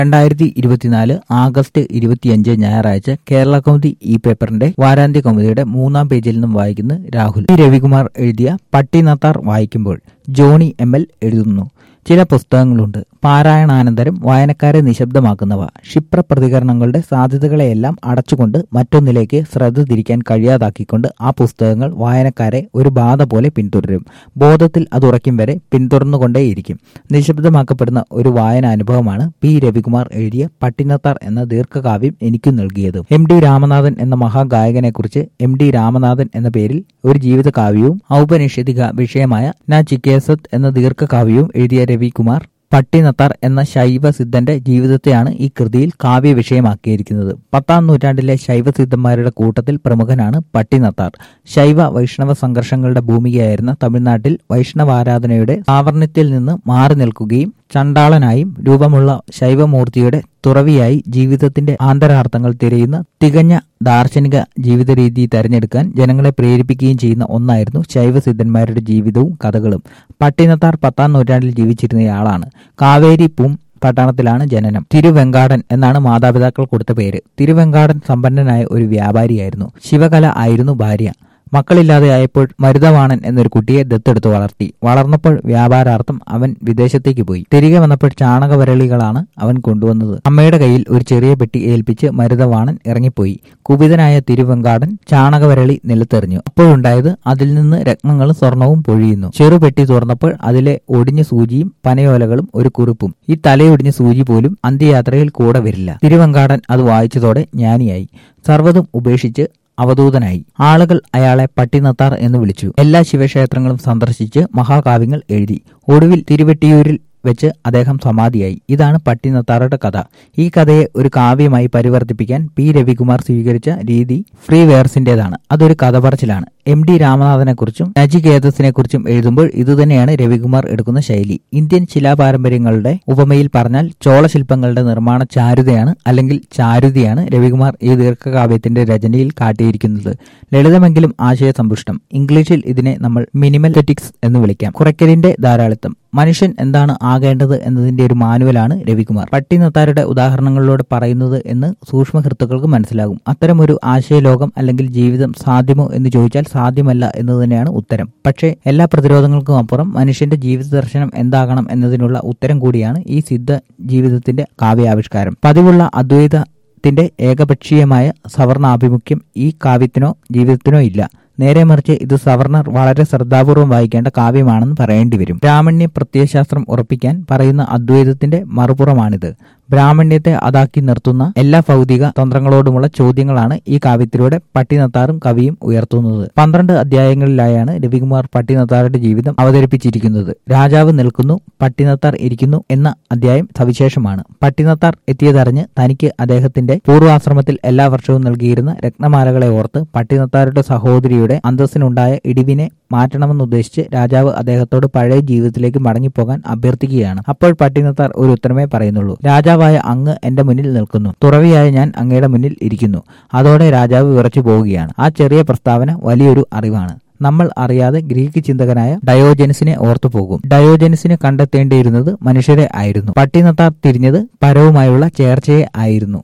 രണ്ടായിരത്തി ഇരുപത്തിനാല് ആഗസ്റ്റ് ഇരുപത്തിയഞ്ച് ഞായറാഴ്ച കേരള കൗമുദി ഈ പേപ്പറിന്റെ വാരാന്ത്യ കൗമുദിയുടെ മൂന്നാം പേജിൽ നിന്നും വായിക്കുന്നു രാഹുൽ പി രവികുമാർ എഴുതിയ പട്ടി നത്താർ വായിക്കുമ്പോൾ ജോണി എം എൽ എഴുതുന്നു ചില പുസ്തകങ്ങളുണ്ട് പാരായണാനന്തരം വായനക്കാരെ നിശബ്ദമാക്കുന്നവ ക്ഷിപ്ര പ്രതികരണങ്ങളുടെ സാധ്യതകളെയെല്ലാം അടച്ചുകൊണ്ട് മറ്റൊന്നിലേക്ക് ശ്രദ്ധ തിരിക്കാൻ കഴിയാതാക്കിക്കൊണ്ട് ആ പുസ്തകങ്ങൾ വായനക്കാരെ ഒരു ബാധ പോലെ പിന്തുടരും ബോധത്തിൽ അത് ഉറയ്ക്കും വരെ പിന്തുടർന്നുകൊണ്ടേയിരിക്കും നിശബ്ദമാക്കപ്പെടുന്ന ഒരു വായന അനുഭവമാണ് പി രവികുമാർ എഴുതിയ പട്ടിനത്താർ എന്ന ദീർഘകാവ്യം എനിക്കു നൽകിയത് എം ഡി രാമനാഥൻ എന്ന മഹാഗായകനെക്കുറിച്ച് എം ഡി രാമനാഥൻ എന്ന പേരിൽ ഒരു ജീവിതകാവ്യവും ഔപനിഷദിക വിഷയമായ ന ചിക്കേസത്ത് എന്ന ദീർഘകാവ്യവും എഴുതിയ രവികുമാർ പട്ടിനത്താർ എന്ന ശൈവ സിദ്ധന്റെ ജീവിതത്തെയാണ് ഈ കൃതിയിൽ കാവ്യ വിഷയമാക്കിയിരിക്കുന്നത് പത്താം നൂറ്റാണ്ടിലെ ശൈവ സിദ്ധന്മാരുടെ കൂട്ടത്തിൽ പ്രമുഖനാണ് പട്ടിനത്താർ ശൈവ വൈഷ്ണവ സംഘർഷങ്ങളുടെ ഭൂമികയായിരുന്ന തമിഴ്നാട്ടിൽ വൈഷ്ണവാരാധനയുടെ ആവർണ്യത്തിൽ നിന്ന് മാറി നിൽക്കുകയും ചണ്ടാളനായും രൂപമുള്ള ശൈവമൂർത്തിയുടെ തുറവിയായി ജീവിതത്തിന്റെ ആന്തരാർത്ഥങ്ങൾ തിരയുന്ന തികഞ്ഞ ദാർശനിക ജീവിത രീതി തെരഞ്ഞെടുക്കാൻ ജനങ്ങളെ പ്രേരിപ്പിക്കുകയും ചെയ്യുന്ന ഒന്നായിരുന്നു ശൈവസിദ്ധന്മാരുടെ ജീവിതവും കഥകളും പട്ടിനത്താർ പത്താം നൂറ്റാണ്ടിൽ ജീവിച്ചിരുന്നയാളാണ് കാവേരി പൂം പട്ടണത്തിലാണ് ജനനം തിരുവെങ്കാടൻ എന്നാണ് മാതാപിതാക്കൾ കൊടുത്ത പേര് തിരുവെങ്കാടൻ സമ്പന്നനായ ഒരു വ്യാപാരിയായിരുന്നു ശിവകല ആയിരുന്നു ഭാര്യ മക്കളില്ലാതെയായപ്പോൾ മരുതവാണൻ എന്നൊരു കുട്ടിയെ ദത്തെടുത്ത് വളർത്തി വളർന്നപ്പോൾ വ്യാപാരാർത്ഥം അവൻ വിദേശത്തേക്ക് പോയി തിരികെ വന്നപ്പോൾ ചാണകവരളികളാണ് അവൻ കൊണ്ടുവന്നത് അമ്മയുടെ കയ്യിൽ ഒരു ചെറിയ പെട്ടി ഏൽപ്പിച്ച് മരുതവാണൻ ഇറങ്ങിപ്പോയി കുപിതനായ തിരുവെങ്കാടൻ ചാണകവരളി നിലത്തെറിഞ്ഞു അപ്പോഴുണ്ടായത് അതിൽ നിന്ന് രത്നങ്ങളും സ്വർണവും പൊഴിയുന്നു ചെറുപെട്ടി തുറന്നപ്പോൾ അതിലെ ഒടിഞ്ഞ സൂചിയും പനയോലകളും ഒരു കുറിപ്പും ഈ തലയൊടിഞ്ഞ സൂചി പോലും അന്ത്യയാത്രയിൽ കൂടെ വരില്ല തിരുവെങ്കാടൻ അത് വായിച്ചതോടെ ജ്ഞാനിയായി സർവ്വതും ഉപേക്ഷിച്ച് അവധൂതനായി ആളുകൾ അയാളെ പട്ടിനത്താർ എന്ന് വിളിച്ചു എല്ലാ ശിവക്ഷേത്രങ്ങളും സന്ദർശിച്ച് മഹാകാവ്യങ്ങൾ എഴുതി ഒടുവിൽ തിരുവെട്ടിയൂരിൽ വെച്ച് അദ്ദേഹം സമാധിയായി ഇതാണ് പട്ടിനത്താറുടെ കഥ ഈ കഥയെ ഒരു കാവ്യമായി പരിവർത്തിപ്പിക്കാൻ പി രവികുമാർ സ്വീകരിച്ച രീതി ഫ്രീ വെയർസിന്റേതാണ് അതൊരു കഥ പറച്ചിലാണ് എം ഡി രാമനാഥനെക്കുറിച്ചും നജികേതസിനെക്കുറിച്ചും എഴുതുമ്പോൾ ഇതുതന്നെയാണ് രവികുമാർ എടുക്കുന്ന ശൈലി ഇന്ത്യൻ ശിലാപാരമ്പര്യങ്ങളുടെ ഉപമയിൽ പറഞ്ഞാൽ ചോളശില്പങ്ങളുടെ നിർമ്മാണ ചാരുതയാണ് അല്ലെങ്കിൽ ചാരുതയാണ് രവികുമാർ ഈ ദീർഘകാവ്യത്തിന്റെ രചനയിൽ കാട്ടിയിരിക്കുന്നത് ലളിതമെങ്കിലും ആശയസമ്പുഷ്ടം ഇംഗ്ലീഷിൽ ഇതിനെ നമ്മൾ മിനിമൽറ്റിക്സ് എന്ന് വിളിക്കാം കുറയ്ക്കലിന്റെ ധാരാളിത്തം മനുഷ്യൻ എന്താണ് ആകേണ്ടത് എന്നതിന്റെ ഒരു മാനുവലാണ് രവികുമാർ പട്ടിനത്താരുടെ ഉദാഹരണങ്ങളിലൂടെ പറയുന്നത് എന്ന് സൂക്ഷ്മഹൃത്തുക്കൾക്ക് മനസ്സിലാകും അത്തരമൊരു ആശയലോകം അല്ലെങ്കിൽ ജീവിതം സാധ്യമോ എന്ന് ചോദിച്ചാൽ സാധ്യമല്ല എന്ന് തന്നെയാണ് ഉത്തരം പക്ഷേ എല്ലാ പ്രതിരോധങ്ങൾക്കും അപ്പുറം മനുഷ്യന്റെ ജീവിത ദർശനം എന്താകണം എന്നതിനുള്ള ഉത്തരം കൂടിയാണ് ഈ സിദ്ധ ജീവിതത്തിന്റെ കാവ്യാവിഷ്കാരം പതിവുള്ള അദ്വൈത ത്തിന്റെ ഏകപക്ഷീയമായ സവർണാഭിമുഖ്യം ഈ കാവ്യത്തിനോ ജീവിതത്തിനോ ഇല്ല നേരെ മറിച്ച് ഇത് സവർണർ വളരെ ശ്രദ്ധാപൂർവം വായിക്കേണ്ട കാവ്യമാണെന്ന് പറയേണ്ടി വരും ബ്രാഹ്മണ്യ പ്രത്യയശാസ്ത്രം ഉറപ്പിക്കാൻ പറയുന്ന അദ്വൈതത്തിന്റെ മറുപുറമാണിത് ബ്രാഹ്മണ്യത്തെ അതാക്കി നിർത്തുന്ന എല്ലാ ഭൗതിക തന്ത്രങ്ങളോടുമുള്ള ചോദ്യങ്ങളാണ് ഈ കാവ്യത്തിലൂടെ പട്ടിനത്താറും കവിയും ഉയർത്തുന്നത് പന്ത്രണ്ട് അധ്യായങ്ങളിലായാണ് രവികുമാർ പട്ടിനത്താറുടെ ജീവിതം അവതരിപ്പിച്ചിരിക്കുന്നത് രാജാവ് നിൽക്കുന്നു പട്ടിനത്താർ ഇരിക്കുന്നു എന്ന അധ്യായം സവിശേഷമാണ് പട്ടിനത്താർ എത്തിയതറിഞ്ഞ് തനിക്ക് അദ്ദേഹത്തിന്റെ പൂർവാശ്രമത്തിൽ എല്ലാ വർഷവും നൽകിയിരുന്ന രത്നമാലകളെ ഓർത്ത് പട്ടിനത്താരുടെ സഹോദരിയുടെ അന്തസ്സിനുണ്ടായ ഇടിവിനെ മാറ്റണമെന്നുദ്ദേശിച്ച് രാജാവ് അദ്ദേഹത്തോട് പഴയ ജീവിതത്തിലേക്ക് മടങ്ങിപ്പോകാൻ അഭ്യർത്ഥിക്കുകയാണ് അപ്പോൾ പട്ടിനത്താർ ഒരു ഉത്തരമേ പറയുന്നുള്ളൂ രാജാവായ അങ്ങ് എന്റെ മുന്നിൽ നിൽക്കുന്നു തുറവിയായ ഞാൻ അങ്ങയുടെ മുന്നിൽ ഇരിക്കുന്നു അതോടെ രാജാവ് വിറച്ചു പോവുകയാണ് ആ ചെറിയ പ്രസ്താവന വലിയൊരു അറിവാണ് നമ്മൾ അറിയാതെ ഗ്രീക്ക് ചിന്തകനായ ഡയോജനസിനെ ഓർത്തു പോകും ഡയോജനസിനെ കണ്ടെത്തേണ്ടിയിരുന്നത് മനുഷ്യരെ ആയിരുന്നു പട്ടിനത്താർ തിരിഞ്ഞത് പരവുമായുള്ള ചേർച്ചയെ ആയിരുന്നു